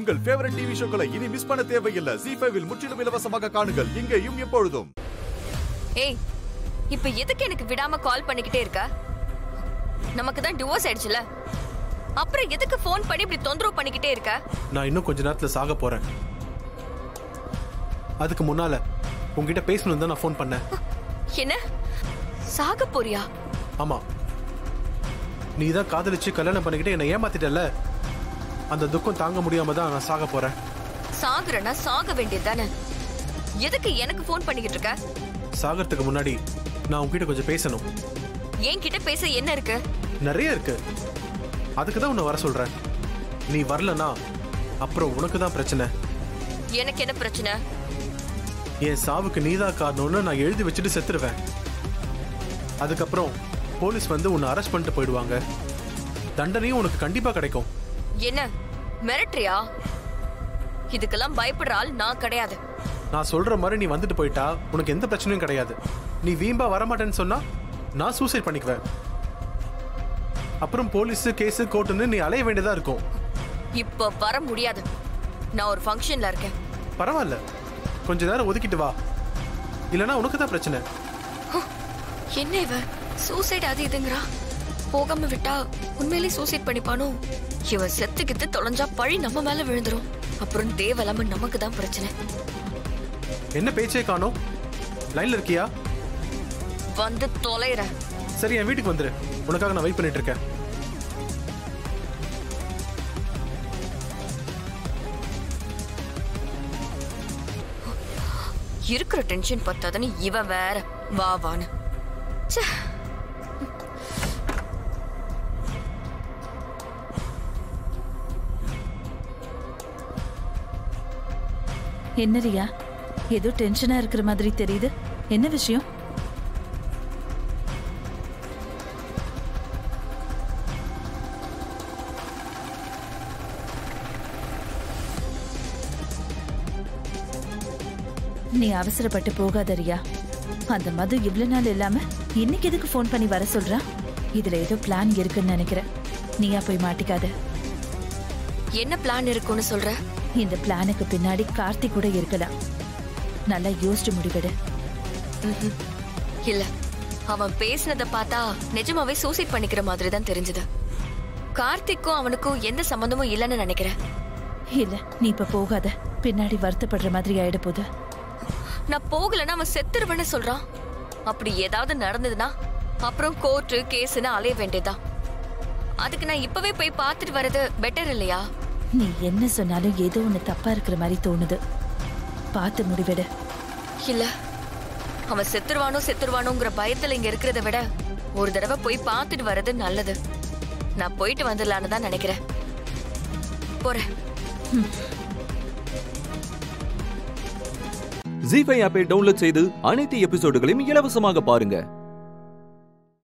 உங்கள் favourite TV ஷோக்களை இனி miss பண்ண தேவையில்லை ஜி ஃபைவில் முற்றிலும் இலவசமாக காணுங்கள் இங்கேயும் எப்பொழுதும் ஏய் இப்ப எதுக்கு எனக்கு விடாம கால் பண்ணிக்கிட்டே இருக்க நமக்கு தான் டிவோர்ஸ் ஆயிடுச்சுல அப்புறம் எதுக்கு ஃபோன் பண்ணி இப்படி தொந்தரவு பண்ணிக்கிட்டே இருக்க நான் இன்னும் கொஞ்ச நேரத்துல சாக போறேன் அதுக்கு முன்னால உங்ககிட்ட பேசணும் தான் நான் ஃபோன் பண்ணேன் என்ன சாக போறியா ஆமா நீ தான் காதலிச்சு கல்யாணம் பண்ணிக்கிட்டு என்னை ஏமாத்திட்டல அந்த துக்கம் தாங்க முடியாம தான் நான் சாக போறேன் சாகுறனா சாக வேண்டியது தானே எதுக்கு எனக்கு ஃபோன் பண்ணிக்கிட்டு இருக்க சாகறதுக்கு முன்னாடி நான் உங்ககிட்ட கொஞ்சம் பேசணும் என்கிட்ட பேச என்ன இருக்கு நிறைய இருக்கு அதுக்கு தான் உன்னை வர சொல்றேன் நீ வரலனா அப்புறம் உனக்கு தான் பிரச்சனை எனக்கு என்ன பிரச்சனை என் சாவுக்கு நீதான் காரணம்னு நான் எழுதி வச்சுட்டு செத்துருவேன் அதுக்கப்புறம் போலீஸ் வந்து உன்னை அரெஸ்ட் பண்ணிட்டு போயிடுவாங்க தண்டனையும் உனக்கு கண்டிப்பா கிடைக்கும் என்ன மிரட்டுறியா இதுக்கெல்லாம் பயப்படுற ஆள் நான் கிடையாது நான் சொல்ற மாதிரி நீ வந்துட்டு போயிட்டா உனக்கு எந்த பிரச்சனையும் கிடையாது நீ வீம்பா வரமாட்டேன்னு சொன்னா நான் சூசைட் பண்ணிக்குவேன் அப்புறம் போலீஸ் கேஸ் கோர்ட்டுன்னு நீ அலைய வேண்டியதா இருக்கும் இப்ப வர முடியாது நான் ஒரு ஃபங்க்ஷன்ல இருக்கேன் பரவாயில்ல கொஞ்ச நேரம் ஒதுக்கிட்டு வா இல்லனா உனக்கு தான் பிரச்சனை என்ன இவ சூசைட் அது இதுங்கிறா போகாம விட்டா உண்மையிலேயே சூசைட் பண்ணிப்பானோ இவன் செத்துக்கிட்டு தொலைஞ்சா பழி நம்ம மேல விழுந்துரும் அப்புறம் தேவையில்லாம நமக்கு தான் பிரச்சனை என்ன பேச்சே காணோம் லைன்ல இருக்கியா வந்து தொலைற சரி என் வீட்டுக்கு வந்துரு உனக்காக நான் வெயிட் பண்ணிட்டு இருக்கேன் இருக்கிற டென்ஷன் பத்தாதுன்னு இவன் வேற வா வான்னு ச்சே. என்ன ரியா ஏதோ டென்ஷனா இருக்கிற மாதிரி தெரியுது என்ன விஷயம் நீ அவசரப்பட்டு போகாத ரியா அந்த மது இவ்வளவு நாள் இல்லாம இன்னைக்கு எதுக்கு ஃபோன் பண்ணி வர சொல்றா இதுல ஏதோ பிளான் இருக்குன்னு நினைக்கிறேன் நீயா போய் மாட்டிக்காத என்ன பிளான் இருக்குன்னு சொல்ற இந்த பிளானுக்கு பின்னாடி கார்த்தி கூட இருக்கலாம் நல்லா யோசிச்சு முடிவெடு ம்ஹும். இல்ல அவன் பேசினத பார்த்தா நிஜமாவே சூசைட் பண்ணிக்கிற மாதிரி தான் தெரிஞ்சது கார்த்திக்கும் அவனுக்கும் எந்த சம்பந்தமும் இல்லைன்னு நினைக்கிறேன் இல்ல நீ இப்ப போகாத பின்னாடி வருத்தப்படுற மாதிரி ஆயிட போகுது நான் போகலன்னா அவன் செத்துருவேன்னு சொல்றான் அப்படி ஏதாவது நடந்ததுன்னா அப்புறம் கோர்ட்டு கேஸ்னு அலைய வேண்டியதுதான் அதுக்கு நான் இப்பவே போய் பார்த்துட்டு வர்றது பெட்டர் இல்லையா நீ என்ன சொன்னாலும் ஏதோ ஒண்ணு தப்பா இருக்கிற மாதிரி தோணுது பார்த்து முடிவெடு இல்ல அவன் செத்துருவானோ செத்துருவானோங்கிற பயத்துல இங்க இருக்கிறத விட ஒரு தடவை போய் பார்த்துட்டு வர்றது நல்லது நான் போயிட்டு வந்துடலான்னு தான் நினைக்கிறேன் போறேன் ஜி ஃபைவ் ஆப்பை டவுன்லோட் செய்து அனைத்து எபிசோடுகளையும் இலவசமாக பாருங்க